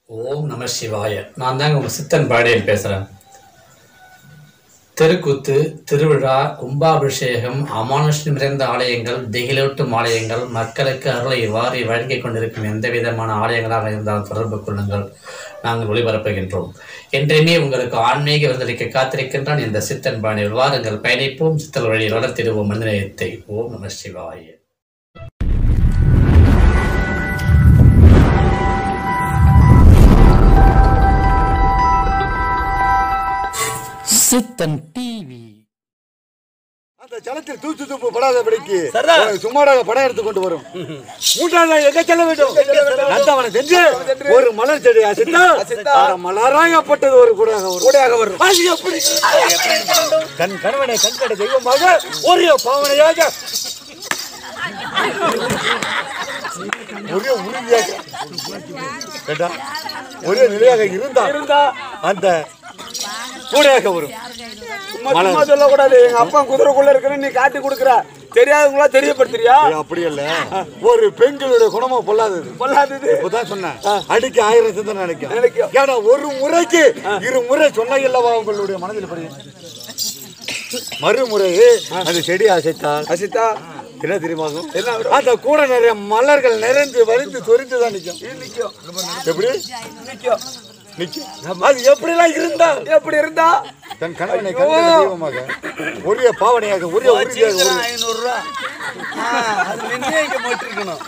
ஓம் நம சிவாய நான் தாங்க உங்கள் சித்தன் பாடியன் பேசுகிறேன் தெருக்கூத்து திருவிழா கும்பாபிஷேகம் அமானுஷ்யம் நிறைந்த ஆலயங்கள் திகிலூட்டும் ஆலயங்கள் மக்களுக்கு அருளை வாரி வழங்கிக் கொண்டிருக்கும் எந்த விதமான ஆலயங்களாக இருந்தாலும் தொடர்பு கொள்ளுங்கள் நாங்கள் ஒளிபரப்புகின்றோம் என்றையுமே உங்களுக்கு ஆன்மீக விருந்தளிக்க காத்திருக்கின்றான் இந்த சித்தன் பாணியில் வாருங்கள் பயணிப்போம் சித்தல் வழியில் வளர்த்திடுவோம் மனிதநேயத்தை ஓம் நம சிவாய சித்தன் டிவி அந்த ஜலத்தில் தூத்து தூப்பு படாதபடிக்கு உனக்கு சும்மாடாக படம் எடுத்து கொண்டு வரும் மூன்றாவது நாள் எங்க செல்ல வேண்டும் நந்தவனை சென்று ஒரு மலர் செடி அசித்தால் மலராகப்பட்டது ஒரு கூடையாக வரும் கூடையாக வரும் அது எப்படி தன் கணவனை கண்கட தெய்வமாக ஒரே பாவனையாக ஒரே உறுதியாக கேட்டா ஒரே நிலையாக இருந்தா இருந்தா அந்த கூடையாக வரும் சும்மா சும்மா சொல்லக்கூடாது எங்க அப்பா குதிரைக்குள்ள இருக்கிற நீ காட்டி கொடுக்குற தெரியாதவங்களா தெரியப்படுத்துறியா ஏய், அப்படி இல்ல ஒரு பெண்களுடைய குணமா பொல்லாதது பொல்லாதது இப்பதான் சொன்னேன் அடிக்க ஆயிரம் சிந்தனை நினைக்கும் நினைக்கும். ஏன்னா ஒரு முறைக்கு இரு முறை சொன்ன இல்லவா உங்களுடைய மனதில் படி மறுமுறை அந்த செடி அசைத்தால் அசிதா என்ன தெரியுமா ஆகும்? அந்த கூட நிறைய மலர்கள் நிறைந்து வரிந்து சொரிந்து தான் நிக்கும் நிக்கும் எப்படி நிக்கும் நிக்கும் அது எப்படிலாம் இருந்தா எப்படி இருந்தா தன் கணவனை கண்கண்ட தெய்வமாக ஒரே பாவனையாக ஒரே உறுதியாக ஒரு ஐநூறு ரூபா அது நின்று இங்க போட்டிருக்கணும்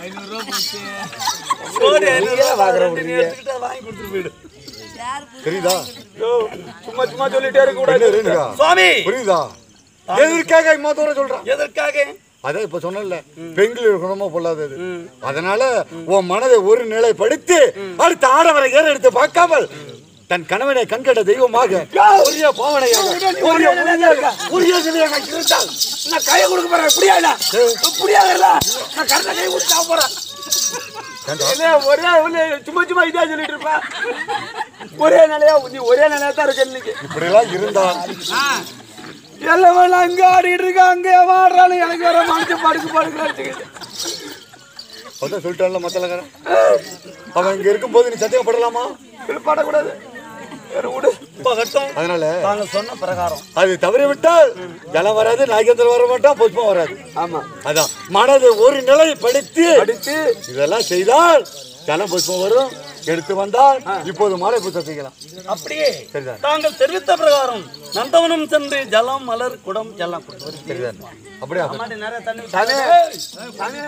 வாங்கி கொடுத்துட்டு போயிடு தெரியுதா யோ, சும்மா சும்மா சொல்லிட்டே இருக்க கூடாது என்ன ரேணுகா? சுவாமி புரியுதா எதற்காக இம்மா தூரம் சொல்றான் எதற்காக அதான் இப்ப சொன்னல பெண்கள் குணமா பொல்லாதது அதனால உன் மனதை ஒரு நிலைப்படுத்தி அடுத்த ஆடவரை ஏற எடுத்து பார்க்காமல் தன் கணவனை கண்கண்ட தெய்வமாக உரிய பாவனையாக உரிய உறுதியாக, உரிய நிலையாக இருந்தால் நான் கையை கொடுக்க போறேன் புரியாதா புரியாதுல்ல நான் கரெக்டா கை கொடுத்தா போறேன் என்ன ஒரே ஒரே சும்மா சும்மா இதே சொல்லிட்டு இருப்பேன் ஒரே நிலையா நீ ஒரே நிலையா தான் இருக்க இன்னைக்கு இப்படி எல்லாம் இருந்தா எல்லாம் அங்க ஆடிட்டு இருக்க அங்கே ஆடுறானு எனக்கு வர மனுஷன் படுக்கு படுக்கு அதான் சொல்லிட்டான்ல மத்தலக்காரன் அவன் இங்க இருக்கும்போது நீ சத்தியப்படலாமா பாடக்கூடாது வேற விடு அதனால நாங்க சொன்ன பிரகாரம் அது தவறி விட்டால் ஜலம் வராது நாகேந்திரம் வர மாட்டான் புஷ்பம் வராது ஆமா அதான் மனதை ஒரு நிலைப்படுத்தி அடிச்சு இதெல்லாம் செய்தால் ஜலம் புஷ்பம் வரும் எடுத்து வந்தால் இப்போது மாலை புத்தம் செய்யலாம் அப்படியே சரிதான் தாங்கள் தெரிவித்த பிரகாரம் நந்தவனம் சென்று ஜலம் மலர் குடம் எல்லாம் கொடுத்து வருகிறேன். சரிதான் அப்படியே ஆகட்டும். மாட்டி நிறைய தண்ணி சாமி ஊத்து. சாமி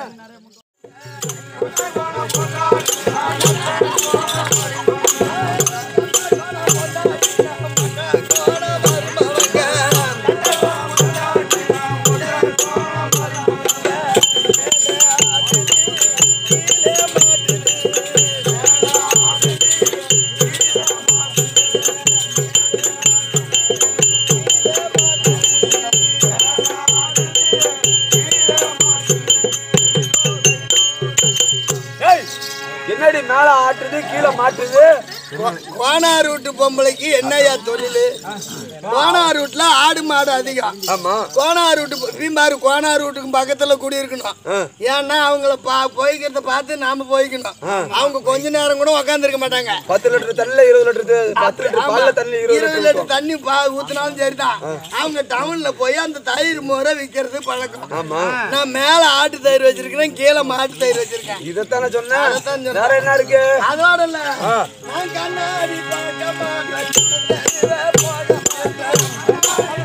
ஏய், என்னடி மேல ஆட்டுது கீழே மாட்டுது கோனார் வீட்டு பொம்பளைக்கு என்னையா தொழில் கோனார் வீட்டுல ஆடு மாடு அதிகம் ஆமா கோனார் வீட்டு ரீம்பாரு கோனார் வீட்டுக்கு பக்கத்துல குடி இருக்கணும் ஏன்னா அவங்கள பா போய்க்கிறத பார்த்து நாம போய்க்கணும் அவங்க கொஞ்ச நேரம் கூட உக்காந்துருக்க மாட்டாங்க பத்து லிட்டர் தண்ணில இருபது லிட்டர் பத்து லிட்டர் பால்ல தண்ணி இருபது இருபது லிட்டர் லிட்டர் தண்ணி பா ஊத்தினாலும் சரிதான் அவங்க டவுன்ல போய் அந்த தயிர் மோரை விக்கிறது பழக்கம் நான் மேல ஆட்டு தயிர் வச்சிருக்கிறேன் கீழே மாட்டு தயிர் வச்சிருக்கேன் இதைத்தானே சொன்னேன் அதைத்தான் சொன்னேன். வேற என்ன இருக்கு அதோட இல்ல நான் கண்ணாடி பார்க்க மாட்டேன் போக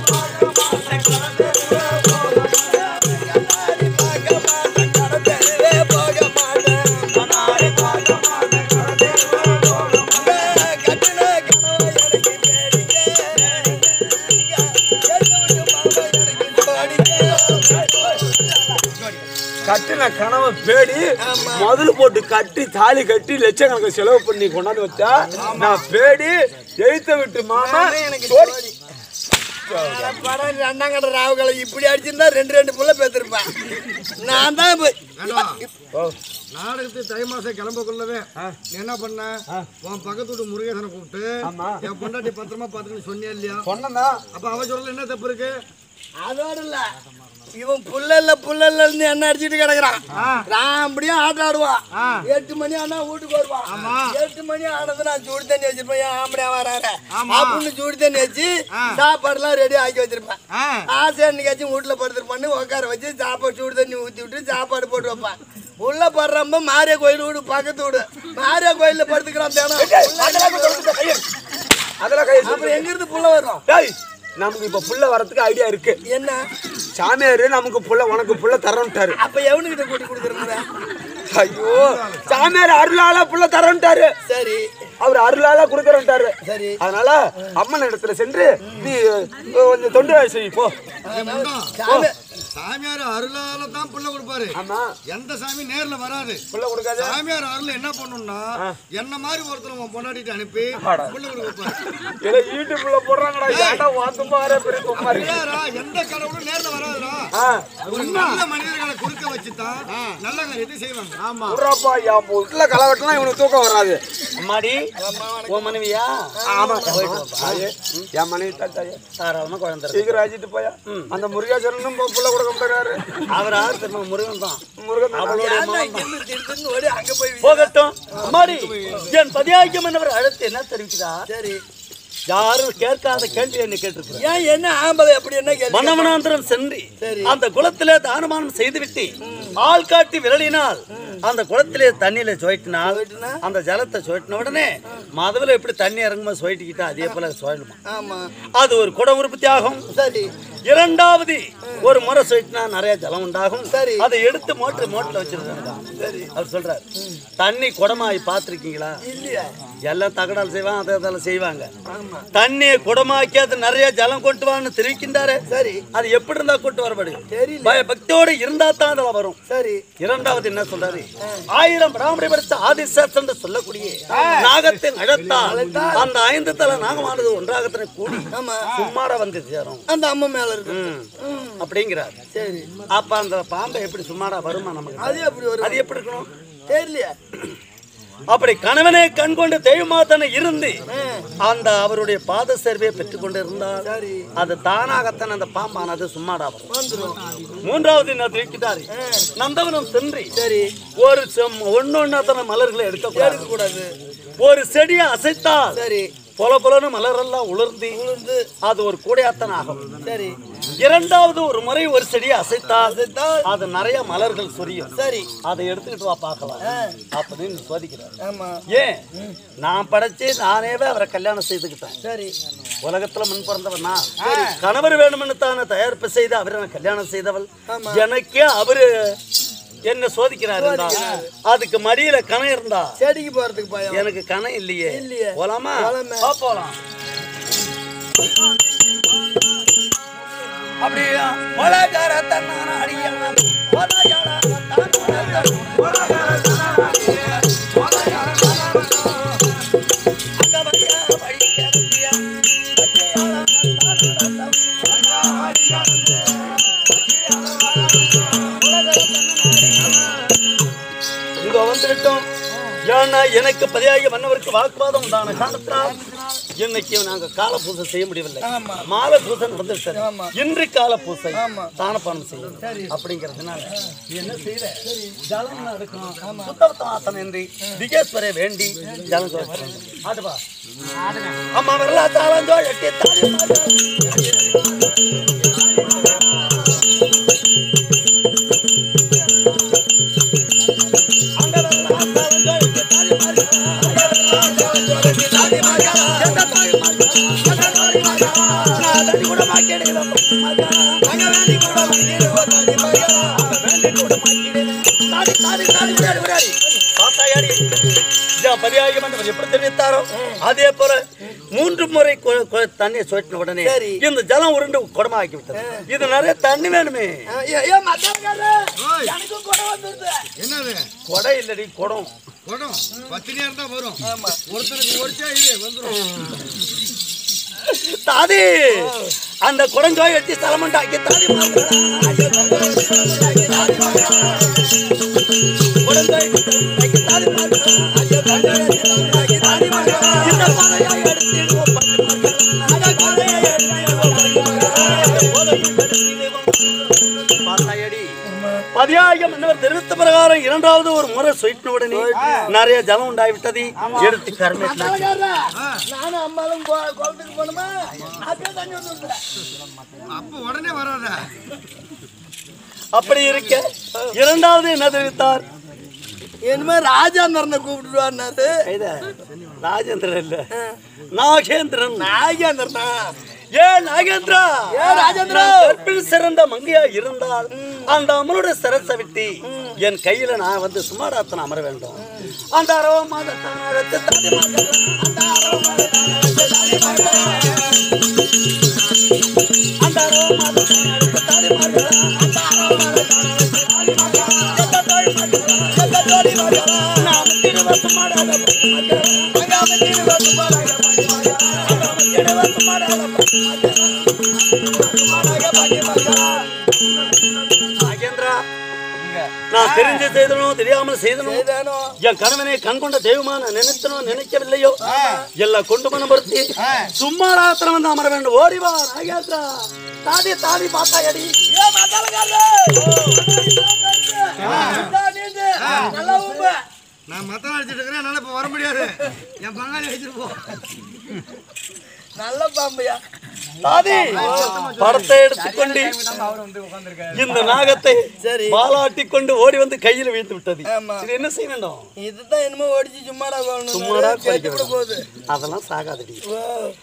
கட்டின கனவை பேடி முதல் போட்டு கட்டி தாலி கட்டி லட்சக்கணக்கு செலவு பண்ணி கொண்டாந்து வச்சா நான் பேடி எழுத்த விட்டு மாமா சோடி. படம் ரெண்டாம் கடை ராவுகளை இப்படி அடிச்சிருந்தா ரெண்டு ரெண்டு புள்ள பேத்திருப்பேன் நான் தான் இப்ப- நாடகத்து தை மாசம் கிளம்பக்குள்ளவே நீ என்ன பண்ண உன் பக்கத்து வீட்டு முருகேசனை கூப்பிட்டு என் பொண்டாட்டி பத்திரமா பாத்துக்கணும் சொன்னியா இல்லையா சொன்னதா அப்ப அவ சொல்ல என்ன தப்பு இருக்கு அதோட இல்ல இவன் புல்லல்ல புல்லல்ல இருந்து என்ன அடிச்சிட்டு கிடக்குறான் நான் அப்படியே ஆட்டம் ஆடுவான் எட்டு மணி ஆனா வீட்டுக்கு வருவான் எட்டு மணி ஆனது நான் சுடு தண்ணி வச்சிருப்பேன் ஏன் ஆம்படியா வராரு அப்படின்னு சுடு தண்ணி வச்சு சாப்பாடுலாம் ரெடி ஆக்கி வச்சிருப்பேன் ஆசை என்னைக்காச்சும் வீட்டுல படுத்துருப்பான்னு உட்கார வச்சு சாப்பாடு சுடு தண்ணி ஊத்தி விட்டு சாப்பாடு போட்டு வைப்பேன் உள்ள படுறப்ப மாரியா கோயில் வீடு பக்கத்து வீடு மாரியா கோயில்ல படுத்துக்கிறான் தினம் அதெல்லாம் கொஞ்சம் விட்டு கையை. அதெல்லாம் கையை அப்புறம் எங்க இருந்து புள்ள வரும் டேய் நமக்கு இப்ப புள்ள வரதுக்கு ஐடியா இருக்கு என்ன சாமியாரு நமக்கு புள்ள உனக்கு புள்ள தரன்ட்டாரு அப்ப எவனுக்கிட்ட கூட்டி கொடுக்குறீங்க ஐயோ சாமியார் அருளால புள்ள தரன்ட்டாரு சரி அவர் அருளால கொடுக்கறன்ட்டாரு சரி அதனால அம்மன் இடத்துல சென்று நீ அஹ், கொஞ்சம் தொண்டு வேலை செய் போ சாமி சாமியார் அருளால தான் புள்ள கொடுப்பாரு ஆமா எந்த சாமி நேர்ல வராது புள்ள கொடுக்காத சாமியார் அருள் என்ன பண்ணும்னா என்ன மாதிரி ஒருத்தர் உன் பொண்டாட்டிட்டு அனுப்பி புள்ள கொடுக்க வைப்பாரு இல்ல ஈட்டு புள்ள போடுறாங்கடா ஏன்டா வாத்துமா பெரிய குமாரி ஐயாரா, எந்த கடவுளும் நேர்ல வராதுடா ஆ ஒரு நல்ல மனிதர்களை குறுக்க வச்சுதான் நல்ல காரியத்தை செய்வாங்க ஆமா விட்றாப்பா, என் புள்ள களவெட்டலாம் இவனுக்கு தூக்கம் வராது அம்மாடி உன் மனைவியா ஆமா தாயே, என் மனைவி தான் தாயே. தாராளமா குழந்தை இருக்கு. சீக்கிரம் அழைச்சிட்டு போயா அந்த முருகேஸ்வரனும் புள்ள கொடுக்க மாட்டாரு அவர் ஆறு திரும்ப முருகன் தான் முருகன் தான். அவளுடைய ஏன்டா மகன் இங்க இருந்து திடுதிடுன்னு ஓடி அங்க போய் வீ- போகட்டும் அம்மாடி என் பதியாக்கியம் என்னவர் அழைத்து என்ன தெரிவிக்கிறார் சரி யாரும் கேட்காத கேள்வி என்ன கேட்டிருக்கிறார் ஏன் என்ன ஆம்பளை அப்படி என்ன கேள்வி மனமனாந்திரம் சென்று சரி. அந்த குளத்திலே தானமானம் செய்துவிட்டு ஆள் காட்டி விரலினால் அந்த குளத்திலே தண்ணியில சுவைட்டினால் சுவைட்டினா? அந்த ஜலத்தை சுவைட்டின உடனே மதுவில் எப்படி தண்ணி இறங்குமா சுவைட்டிக்கிட்டா அதே போல சுவைடுமா ஆமா அது ஒரு குட உற்பத்தி ஆகும் சரி இரண்டாவது ஒரு முறை சுவைட்டினா நிறைய ஜலம் உண்டாகும் சரி. அதை எடுத்து மோட்டர் மோட்டர்ல வச்சிருக்காங்க சரி அவர் சொல்றாரு தண்ணி குடமாய் பார்த்திருக்கீங்களா இல்லையா எல்லாம் தகடால் செய்வாங்க அதை அதெல்லாம் செய்வாங்க தண்ணியை குடமாக்கி அது நிறைய ஜலம் கொண்டு வான்னு தெரிவிக்கின்றாரு சரி அது எப்படி இருந்தா கொண்டு வரப்படு தெரியல. பய பக்தியோட இருந்தா தான் அதுல வரும் சரி இரண்டாவது என்ன சொல்றாரு ஆயிரம் பிராமணி படிச்ச ஆதிசேஷன் என்று சொல்லக்கூடிய நாகத்தின் அழத்தால் அந்த ஐந்து தலை நாகமானது ஒன்றாகத்தினை கூடி ஆமா சும்மாட வந்து சேரும் அந்த அம்மா மேல இருக்கு ம். அப்படிங்கிறார் சரி அப்ப அந்த பாம்பை எப்படி சும்மாடா வருமா நமக்கு அது எப்படி வரும் அது எப்படி இருக்கணும் தெரியலையா அப்படி கணவனே கண் கொண்டு தெய்வமாத்தனை இருந்து அந்த அவருடைய பாத சேர்வையை பெற்றுக்கொண்டு இருந்தால் சரி அது தானாகத்தான் அந்த பாம்பானது சும்மாடா வரும் வந்துரும் மூன்றாவது என்ன தெரிவிக்கிறாரு நந்தவனம் சென்று சரி ஒரு ஒன்னொன்னு மலர்களை எடுக்கக்கூடாது எடுக்க கூடாது ஒரு செடியை அசைத்தால் சரி பொல பொலன்னு மலரெல்லாம் உலர்ந்து உளுந்து அது ஒரு கூடையாத்தன் ஆகும் சரி இரண்டாவது ஒரு முறை ஒரு செடியை அசைத்தால் அசைத்தால் அது நிறைய மலர்கள் சொரியும் சரி அதை எடுத்துக்கிட்டு வா பார்க்கலாம் அப்படின்னு சோதிக்கிறார் ஆமா ஏன் நான் படைச்சு நானேவே அவரை கல்யாணம் செய்துக்கிட்டேன் சரி உலகத்துல முன் பிறந்தவன் நான் கணவர் வேணும்னு தானே தயாரிப்பு செய்து அவரை நான் கல்யாணம் செய்தவள் எனக்கே அவரு என்ன சோதிக்கிறாரு அதுக்கு மடியில கணம் இருந்தா செடிக்கு போறதுக்கு பயம் எனக்கு கணம் இல்லையே இல்லையே. போலாமா போலாமே. வா, போலாம் அப்படியா மலகர தன்னான அடியவன் மலையாள தான் மலர்ந்தவன். மலகர தன்னான அடியவன். மலையாள தன்னான அங்க வழியா வழி கிளம்பியா. அடியாள தன்னான இங்க வந்துட்டோம் ஏன்னா எனக்கு பதியாகி மன்னவருக்கு வாக்குவாதம் உண்டான காரணத்தினால் இன்னைக்கு நாங்க கால பூசை செய்ய முடியவில்லை மாலை பூசை நடந்துவிட்டது இன்று கால பூசை தானப்பானம் செய்யும் அப்படிங்கிறதுனால நீ என்ன செய்யற ஜலம் எடுக்கணும் சுத்தபத்தம் ஆசனம் என்று திகேஸ்வரை வேண்டி ஜலம் துவைக்க வேண்டும் ஆடுவா அம்மா வரலா தாளந்தோ எட்டி தாலி மாறா. அங்க வரலா தாளந்தோ எட்டி தாலி மாறா. அங்க வரலா தாளந்தோ எட்டி தாலி மாறா. எந்த தாலி மாறா? எந்த தாலி மாறா? நான் தடி கூட மாக்கிடுகிறேன். அங்க வேண்டி கூட மாக்கிடுவோம் தாலி மாறா. அங்க வேண்டி கூட மாக்கிடுவேன். தாலி, தாலி, தாலி, விளையாடு, விளையாடு. பார்த்தாயாடி? இதான் பதியாகி மண்டபம் எப்படி தெரிவித்தாரோ அதே போல மூன்று முறை கொ- கொ- தண்ணியை சுவட்டின உடனே சரி. இந்த ஜலம் உருண்டு குடமா ஆக்கி விட்டது இது நிறைய தண்ணி வேணுமே ஏன் மத்தாக்காரரு எனக்கும் கூட வந்துருது என்னது குடம் இல்லடி குடம் குடம் பத்து நேரம் தான் வரும் ஒருத்தருக்கு ஒருத்தா இது வந்துடும் தாதி அந்த குடங்காய் எடுத்து தலைமண்டாக்கி தாதி குடங்காய் எடுத்து தாதி இந்த பானையாய் எடுத்திடுவோம் பட்டு மக்கள். அந்த பானையாய் எடுத்திடுவோம் பட்டு மக்கள். போதையில் கருத்திடுவோம். சொயிட்டின உடனே நிறைய ஜலம் உண்டாகிவிட்டது எடுத்து கருமை நானும் அம்மாவும் கோ- குளத்துக்கு போகணுமா அப்படியே தண்ணி வந்து விட்டுறேன். அப்ப உடனே வராத அப்படி இருக்க இரண்டாவது என்ன தெரிவித்தார் இனிமே ராஜாந்தரனை கூப்பிட்டு வந்தாரு கைதா, ராஜேந்திரன் இல்ல நாகேந்திரன் நாகேந்திரனா ஏ நாகேந்திரா ஏ ராஜேந்திரா கற்பில் சிறந்த மங்கையா இருந்தால் அந்த அமரோட சிரசை விட்டு என் கையில நான் வந்து சுமாராத்தன் அமர வேண்டும் அந்த அரவ மாதத்தை தாண்டி மாதம் அந்த அரவ மாதத்தை தாண்டி மாதம் அந்த அரவ மாதத்தை தாண்டி மாதம் அந்த அரவ மாதத்தை தாண்டி மாதம் எந்த தோழி மாதம் எந்த தோழி மாதம் நாம் திருவசம் மாடாத மாதம் அங்காம திருவசம் மாடாத மாதம் அங்காம திருவசம் மாடாத நாகேந்திரா நான் தெரிஞ்சு செய்தனும் தெரியாமல் செய்தனும் என் கணவனை கண் கொண்ட தெய்வமா நான் நினைத்தனோ நினைக்கவில்லையோ எல்லாம் கொண்டு மனம் பொருத்தி சும்மா ராத்திரம் வந்து அமர வேண்டும் ஓடி வா நாகேந்திரா தாடி தாடி பார்த்தா அடி நான் மத்தம் அடிச்சிட்டு இருக்கிறேன் என்னால இப்ப வர முடியாது என் பங்காளி வச்சிட்டு போ நல்ல பாம்பையா தாதி படத்தை எடுத்துக்கொண்டு இந்த நாகத்தை பாலாட்டி கொண்டு ஓடி வந்து கையில் வீழ்த்து விட்டது ஆமா. இது என்ன செய்ய வேண்டும் இதுதான் என்னமோ ஓடிச்சு சும்மாடா போகணும் சும்மாடா சேர்த்து குடிக்க கூட போகுது அதெல்லாம் சாகாதடி ஓ,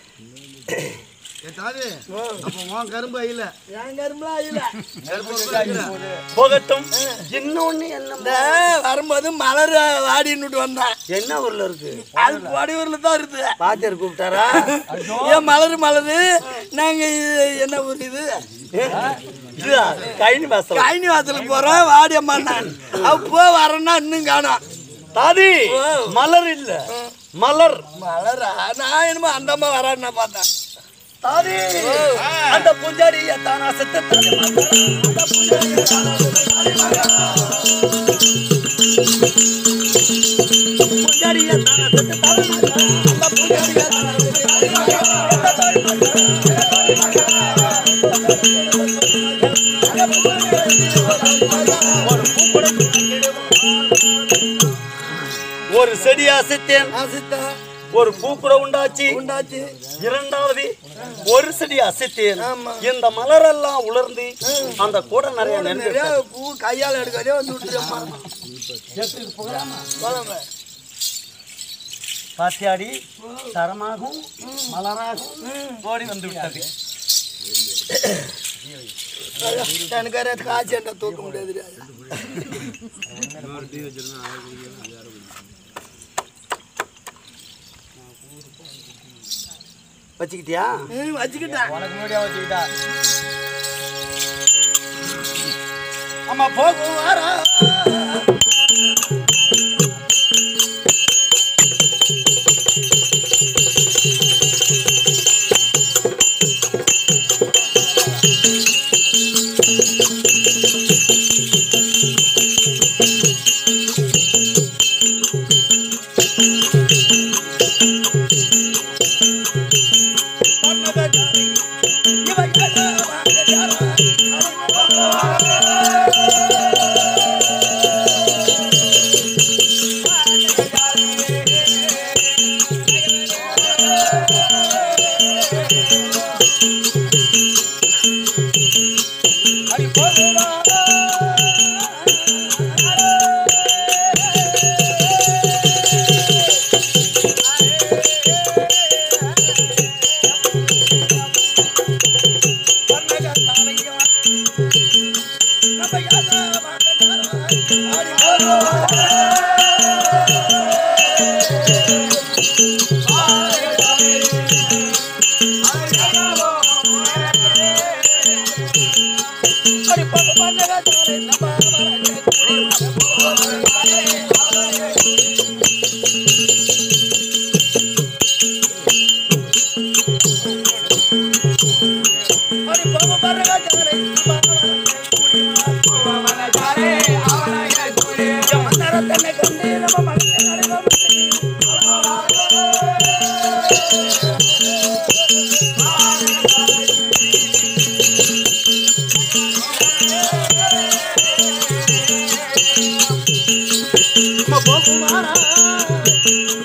ஏ தாதி அப்ப உன் கரும்பு இல்ல என் கரும்புலாம் இல்ல போகட்டும் இன்னொன்னு என்ன இந்த வரும்போது மலர் வாடின்னுட்டு வந்தேன் என்ன ஊர்ல இருக்கு அது வடிவூர்ல தான் இருக்குது பாத்தியர் கூப்பிட்டாரா ஏன் மலர் மலர் நாங்க இது என்ன ஊர் இது இதுதா, கைனி வாசல் கைனி வாசலுக்கு போறோம் வாடி அம்மா நான் அப்போ வரேன்னா இன்னும் காணோம் தாதி மலர் இல்ல மலர் மலரா நான் என்னமோ அந்த அம்மா வரான்னு நான் பார்த்தேன் தாதி அந்த பூஞ்சாடி தானா செத்து தாதி மகளா. அந்த பூஞ்சாடி தானா செத்து தாதி மகளா. பூஞ்சாடி தானா செத்து தாதி மகளா. அந்த பூஞ்சாடி தானா செத்து தாதி மகளா. அந்த தாதி மகளா. அந்த தாதி மகளா. ஒரு பூக்குடை ஒரு செடி அசைத்தேன் ஆசித்தா ஒரு பூக்குட உண்டாச்சு உண்டாச்சு இரண்டாவது ஒரு செடி அசைத்தேன் இந்த மலரெல்லாம் உலர்ந்து அந்த கூட நிறைய நெருங்கி நிறைய பூ கையால் எடுக்காதே வந்து விட்டுருமா போலாமே பாத்தியாடி தரமாகவும் மலராகவும் ஓடி வந்து விட்டது எனக்கு வேற காய்ச்சி என்ன தூக்க முடியாது வச்சுக்கிட்டியா வச்சுக்கிட்டேன் ஆமா போகும் வாரா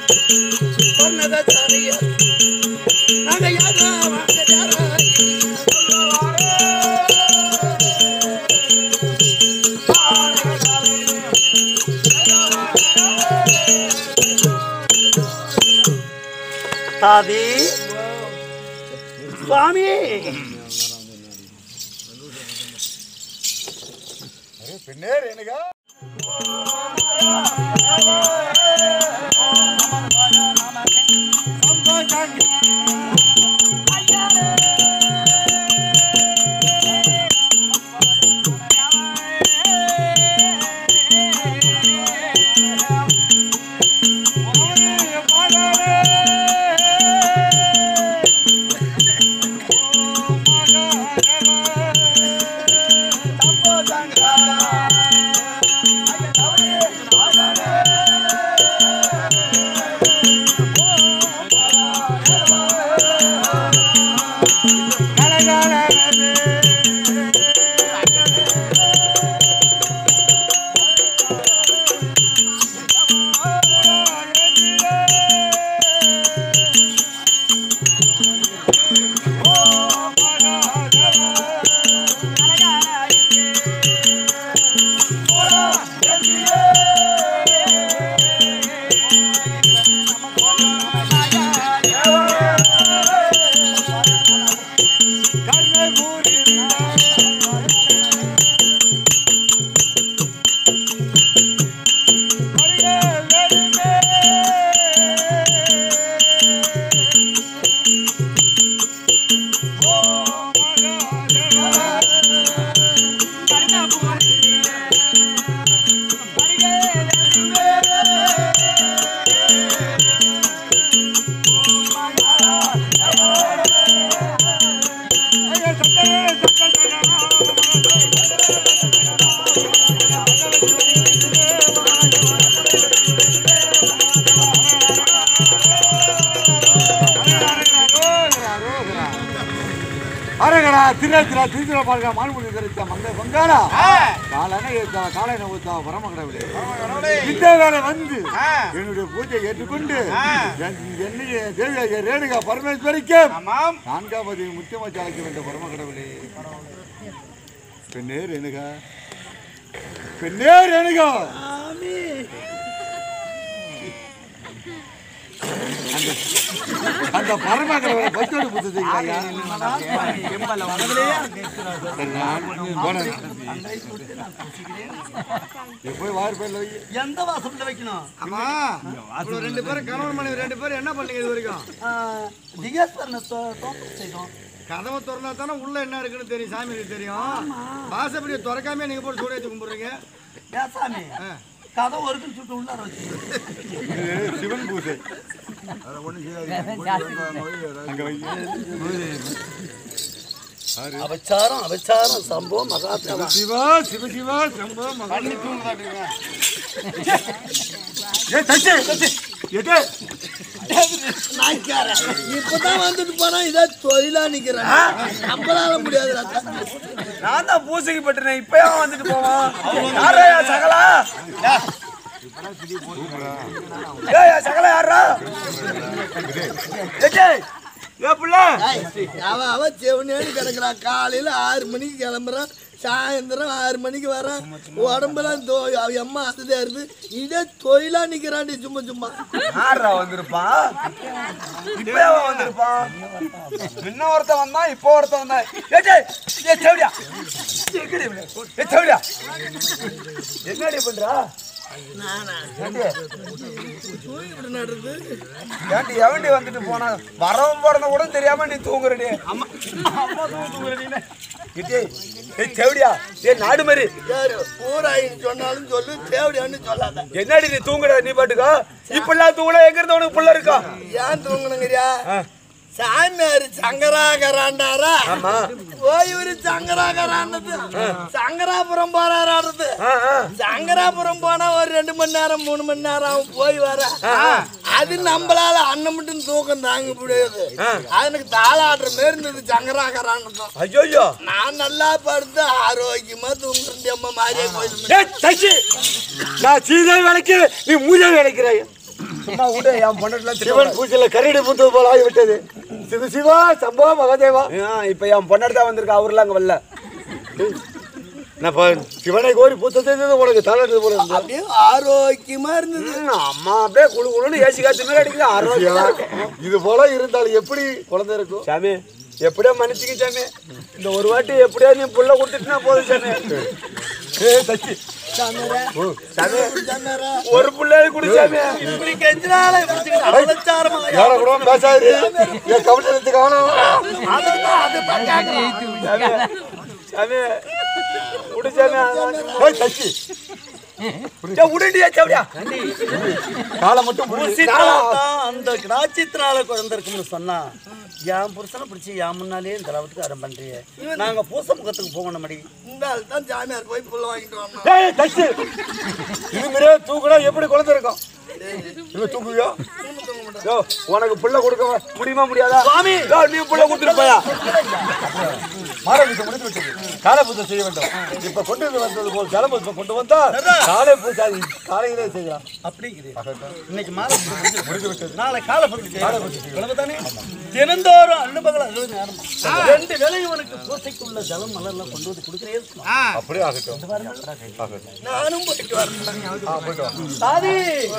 பொன்னதாரியா நாங்க யாரா வாங்க யாரா தாதி சுவாமி பின்னேர் எனக்கா அரகடா திரேத்திரா திருத்திர பாருங்க மான்முடி தெரிவித்த மங்க பங்காரா காலனை ஏத்தா காலனை ஊத்தா பரமகடவுளே இந்த வேலை வந்து என்னுடைய பூஜை ஏற்றுக்கொண்டு என்- என்னைய தேவியாக ரேணுகா பரமேஸ்வரிக்கு நான்காவது முத்தியமாச்சு அழைக்க வேண்டிய பரமகடவுளே பெண்ணே ரேணுகா பெண்ணே ரேணுகா அந்த பரமகடவுளை பச்சோடு புத்தகத்தையா போய் வார் பேர்ல வை எந்த வாசல்ல வைக்கணும் ஆமா இவ்வளவு ரெண்டு பேரும் கணவன் மனைவி ரெண்டு பேரும் என்ன பண்ணீங்க இது வரைக்கும் திகேஸ்வரனை தோ- தோட்டம் செய்தோம் கதவை திறந்தா தானே உள்ள என்ன இருக்குன்னு தெரியும் சாமிக்கு தெரியும் வாசப்படியை திறக்காம நீங்க போட்டு சூட வச்சு கும்பிடுறீங்க ஏன் சாமி கதை ஒருக்குன்னு சுட்டு உள்ளார வச்சு இது சிவன் பூசை அங்க வை அபச்சாரம் அபச்சாரம் சம்பவம் மகாத்மா சிவா சிவ சிவா சம்போ மகாணி ஏ தச்சு தச்சு எட்டு நாய்க்காரன். இப்பதான் வந்துட்டு போனா இதே தொழிலா நிக்கிறேன் நம்மளால முடியாதுடா நான் தான் பூசைக்கு பட்டுறேன் இப்பயே வந்துட்டு போவான் யாரா சகலா ஏய் சகலா யாரா ஏய் ஏ புள்ள அவ அவ செவனேன்னு கிடக்குறான் காலையில ஆறு மணிக்கு கிளம்புறான் சாயந்தரம் ஆறு மணிக்கு வரான் உடம்பெல்லாம் தோ அவ அம்மா அதுதே இருந்து இதே தொழிலா நிக்கிறான்டி சும்மா சும்மா யாரா வந்திருப்பான் இப்பயே அவன் வந்திருப்பான் முன்ன ஒருத்தன் வந்தான் இப்போ ஒருத்தன் வந்தான் ஏய் டேய், ஏய் செவடியா எங்கடி இவனு? ஏய் செவடியா என்னடி பண்றா நானா ஏண்டி தூங்கிட்டு நடுறது ஏண்டி எவண்டி வந்துட்டு போனா வரவன் பிறந்த கூட தெரியாம நீ தூங்குறடி அம்மா அம்மா தூங்க தூங்குறடி ஏய் ஏய் செவடியா ஏய் நாடு மாதிரி யாரு ஊராயின்னு சொன்னாலும் சொல்லு தேவடியான்னு சொல்லாத என்னடி நீ தூங்குற நீ பாட்டுக்கா இப்பெல்லாம் தூங்கல எங்க இருந்து உனக்கு புள்ள இருக்கா ஏன் தூங்கணுங்கிறியா சாமியாரு சங்கராகராண்டாரா ஆமா போய் இவரு சங்கராகராண்டது சங்கராபுரம் போறாராடுறது ஆ, ஆ. சங்கராபுரம் போனா ஒரு ரெண்டு மணி நேரம் மூணு மணி நேரம் ஆகும் போய் வர அது நம்மளால அண்ணன் மட்டும் தூக்கம் தாங்க முடியாது அதுக்கு தாளாடுற மாரி இருந்தது சங்கராகராண்டதும் ஐயோ நான் நல்லா படுத்து ஆரோக்கியமா தூங்குறேன் அம்மா மாரியா கோயில் ஏய் தச்சி நான் சீதை வேலைக்கு நீ மூஜை வேலைக்கிறாய் சும்மா விடு என் பொண்டாட்டிலாம் சிவன் பூஜையில கரடி பூந்தது போல ஆகிவிட்டது சிவ சிவா சம்பா மகாதேவா இப்ப என் பொண்டாட்டி தான் வந்திருக்கா அவர்லாம் அங்க வரல நான் பா- சிவனை கோரி பூத்தது உனக்கு தலைறது போல இருந்தது. அப்படியே ஆரோக்கியமா இருந்தது ம், அம்மா அப்படியே குழு குழுன்னு ஏசி காத்து மேல அடிக்குது ஆரோக்கியமா இது போல இருந்தாலும் எப்படி குழந்தை இருக்கும் சாமி எப்படியோ மன்னிச்சுக்க சாமி இந்த ஒரு வாட்டி எப்படியோ நீ புள்ள கொடுத்துட்டுனா போதும் சாமி ஏய், தச்சி. சாமி ஒரு புள்ளைய குடி சாமி இப்படி கெஞ்சினாலே பிடிச்சிக்கிட்டு அபச்சாரமா யார கூட பேசாது என் கவனத்துக்கு காணும் சாமி குடி சாமி ஏய், தச்சி உடண்டியா சாப்பிடியா காலை மட்டும் புடி. பூசித்தாத்தான் அந்த ராட்சியத்தினால குழந்தை இருக்கும்னு சொன்னா என் புருஷனை பிடிச்சி என் முன்னாலே இந்த அளவுக்கு அறம் பண்றியே நாங்க பூச முகத்துக்கு போகணும் மடி இந்த ஆள் தான் ஜாமியார் போய் புள்ள வாங்கிட்டு வரணும் ஏய், தச்சி இது மாதிரியே தூக்குனா எப்படி குழந்தை இருக்கும் இவ தூக்குவியோ யோ, உனக்கு புள்ள கொடுக்க முடியுமா முடியாதா சுவாமி நீ புள்ள கொடுத்துட்டு போயா மாரபூசை முடிந்து விட்டது காலை பூஜை செய்ய வேண்டும் இப்ப கொண்டு வந்து வந்தது போல் ஜல பூஜை கொண்டு வந்தா காலை பூஜை காலையிலே செய்யலாம் அப்படிங்கிறீ இன்னைக்கு மாலை பூஜை முடிஞ்சு விட்டது நாளை காலை பூஜை தானே தினந்தோறும் அனுபவங்கள் அறுபது நேரம் ரெண்டு வேளையும் இவனுக்கு பூசைக்கு உள்ள ஜலம் மலர்லாம் கொண்டு வந்து கொடுக்குறே அப்படியே ஆகட்டும் நானும் போயிட்டு வரேன் சாதி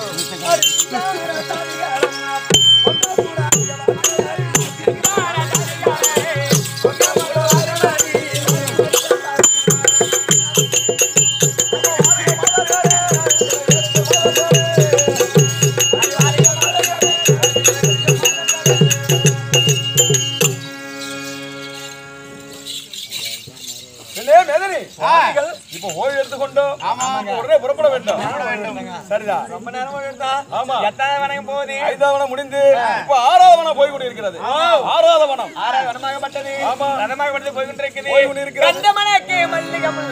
என்னே மேதனி நீங்கள் இப்ப ஓய்வு எடுத்துக்கொண்டோம் உடனே புறப்பட வேண்டும் சரிதான் ரொம்ப நேரமா இருந்தா ஆமா எத்தனை வனம் போகுது ஐந்தாவது வனம் முடிந்து இப்ப ஆறாவது வனம் போய் கொண்டு இருக்கிறது ஆறாவது வனம் ஆறாவது வனமாகப்பட்டது ஆமா வனமாகப்பட்டது போய் கொண்டு இருக்குது போய் கொண்டு இருக்கிறது கண்டமனக்கு மல்லிகம்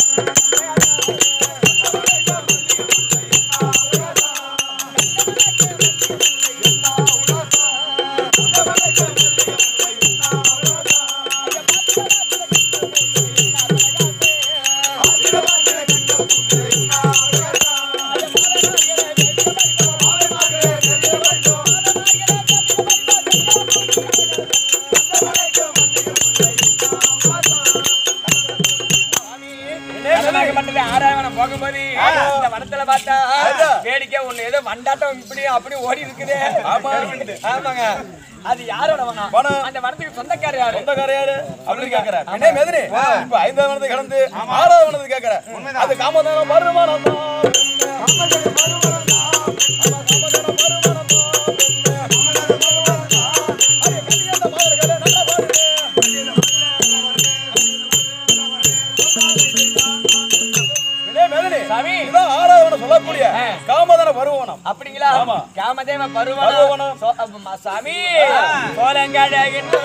ஆறாயிரம் போகும்போது இந்த வனத்துல பார்த்தா வேடிக்கை ஒண்ணு ஏதோ வண்டாட்டம் இப்படி அப்படி ஓடி இருக்குது ஆமாங்க அது யாரோட வனம் அந்த வனத்துக்கு சொந்தக்கார யாரு சொந்தக்கார யாரு அப்படின்னு கேக்குறேன் என்ன மேதனி இப்ப ஐந்தாவது வனத்தை கடந்து ஆறாவது வனத்தை கேக்குறேன் அது காமதானம் வருமானம் சாமி இதான் ஆறாவது வனம் சொல்லக்கூடிய காமதான வருமானம் அப்படிங்களா ஆமா. காமதேவ பருவனம். பருவனம் சோ- அப்ப சாமி சோழங்கடகின்னு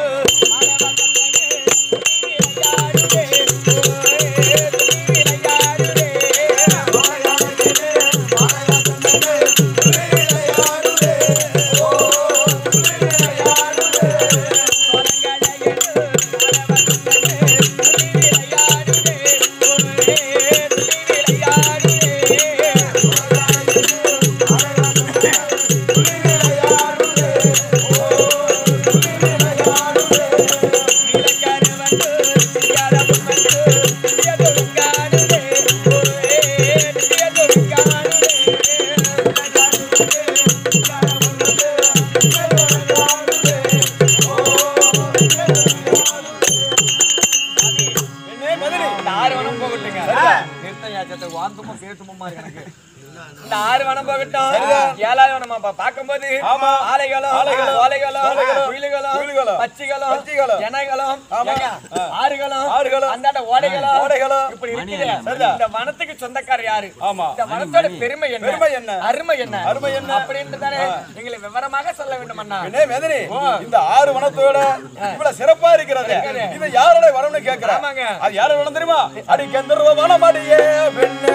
இந்த ஆறு வனம் போகட்டுங்க நிறுத்தம் யாச்சத்தை வாந்தமா பேசுமா இருக்கு எனக்கு இந்த ஆறு வனம் போகட்டும் ஏழாவது வனம் அப்ப பார்க்கும்போது ஆலைகளும் ஓலைகளும் குயிலுகளும் பச்சிகளும் ஜனங்களும் ஏங்க, ஆறுகளும் அந்தாண்ட ஓடைகளும் ஓடைகளும் இப்படி இருக்குது இந்த வனத்துக்கு சொந்தக்கார யாரு ஆமா. இந்த வனத்தோட பெருமை என்ன பெருமை என்ன? அருமை என்ன அருமை என்ன? அப்படின்னு தானே எங்களை விவரமாக சொல்ல வேண்டும் அண்ணா என்ன மேதனி இந்த ஆறு வனத்தோட இவ்வளவு சிறப்பா இருக்கிறது இது யாரோட வரம்னு கேக்குறேன் ஆமாங்க. அது யாரோட வனம் தெரியுமா அடி கந்தர்வ வனமடியே பெண்ணு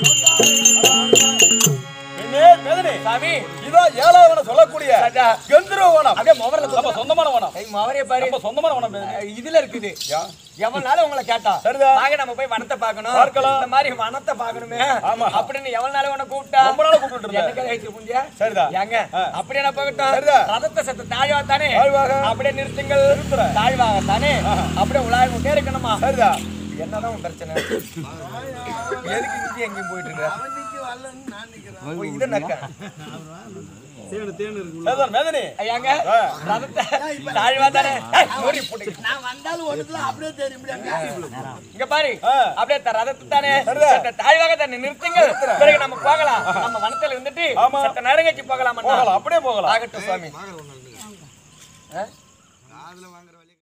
என்ன மேதனி சாமி இதான் ஏழாவது வனம் சொல்லக்கூடிய ராஜா. கந்தர்வ கௌரவ வனம் அப்படியே மொவர்ல நம்ம சொந்தமான வனம் ஏய், மொவரைய பாரு நம்ம சொந்தமான வனம் இது. அஹ் இதுல இருக்குது எவ்வளவு உங்களை கேட்டா சரிதான். நாங்க நம்ம போய் வனத்தை பார்க்கணும் பார்க்கலாம். இந்த மாதிரி வனத்தை பார்க்கணுமே ஆமா. அப்படின்னு எவ்வளவு நாள் உன்னை கூப்பிட்டா ரொம்ப நாளா கூப்பிட்டுட்டு இருந்தேன். என்ன கதை புந்தியா சரிதான். ஏங்க அப்படியே நான் போகட்டும் சரிதான். ரதத்தை சத்த தாழ்வா தானே தாழ்வாக. அப்படியே நிறுத்துங்கள் தாழ்வாக தானே அப்படியே உலாய் கொண்டே இருக்கணுமா சரிதா என்னதான் உன் பிரச்சனை எதுக்கு இங்கே எங்கேயும் போயிட்டு இருக்க அவனுக்கு வரலன்னு நான் நிக்கிறேன் ஓ, இது நக்க சரிதான் மேதனி ஐயாங்க ரதத்தை தாழ்வா தானே ஏய், மூடி போட்டு நான் வந்தாலும் ஒண்ணுல அப்படியே தெரியும் இங்க பாரு அப்படியே த- ரதத்தை தானே சற்று தாழ்வாக தானே நிறுத்துங்கள் பிறகு நம்ம போகலாம் நம்ம வனத்துல இருந்துட்டு ஆமா. சற்று நேரம் கழிச்சு போகலாம் போகலாம் அப்படியே போகலாம் ஆகட்டும் சுவாமி காதுல வாங்குற